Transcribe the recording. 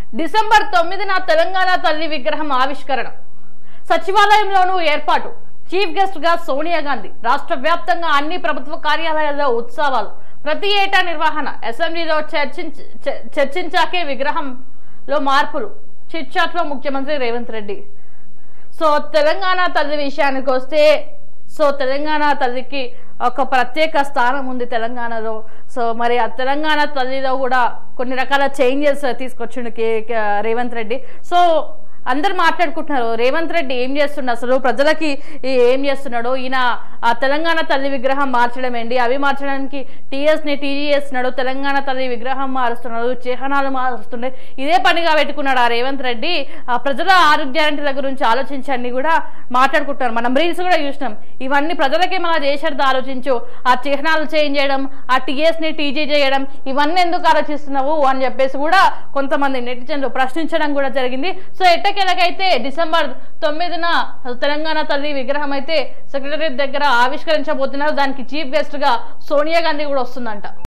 December తొమ్మిదిన తెలంగాణ తల్లి విగ్రహం ఆవిష్కరణ సచివాలయంలోనూ ఏర్పాటు చీఫ్ గెస్ట్ గా సోనియా గాంధీ రాష్ట్ర వ్యాప్తంగా అన్ని ప్రభుత్వ కార్యాలయాల్లో ఉత్సవాలు ప్రతి ఏటా నిర్వహణ అసెంబ్లీలో చర్చించ చ- చర్చించాకే విగ్రహంలో మార్పులు చిట్ చాట్ లో ముఖ్యమంత్రి రేవంత్ రెడ్డి సో తెలంగాణ తల్లి విషయానికి వస్తే సో తెలంగాణ తల్లికి ఒక ప్రత్యేక స్థానం ఉంది తెలంగాణలో సో మరి ఆ తెలంగాణ తల్లిలో కూడా కొన్ని రకాల చేంజెస్ తీసుకొచ్చిండు కే కే- రేవంత్ రెడ్డి సో అందరు మాట్లాడుకుంటున్నారు రేవంత్ రెడ్డి ఏం చేస్తున్నాడు అసలు ప్రజలకి ఈ ఏం చేస్తున్నాడు ఈయన ఆ తెలంగాణ తల్లి విగ్రహం మార్చడం ఏంటి అవి మార్చడానికి టీఎస్ ని టీజీ చేస్తున్నాడు తెలంగాణ తల్లి విగ్రహం మారుస్తున్నాడు చిహ్నాలు మారుస్తుండే ఇదే పనిగా పెట్టుకున్నాడు ఆ రేవంత్ రెడ్డి ఆ ప్రజల ఆరోగ్యాల గురించి ఆలోచించండి కూడా మాట్లాడుకుంటున్నారు మనం రీల్స్ కూడా చూసినాం ఇవన్నీ ప్రజలకే మన చేసేది ఆలోచించు ఆ చిహ్నాలు చేంజ్ చేయడం ఆ టీఎస్ ని టీజీ చేయడం ఇవన్నీ ఎందుకు ఆలోచిస్తున్నావు అని చెప్పేసి కూడా కొంతమంది నెటిజన్లు ప్రశ్నించడం కూడా జరిగింది సో ఎట్టకేలకైతే డిసెంబర్ తొమ్మిదిన తెలంగాణ తల్లి విగ్రహం అయితే సెక్రటరీ దగ్గర ఆవిష్కరించబోతున్నారు దానికి చీఫ్ గెస్ట్ గా సోనియా గాంధీ కూడా వస్తుందంట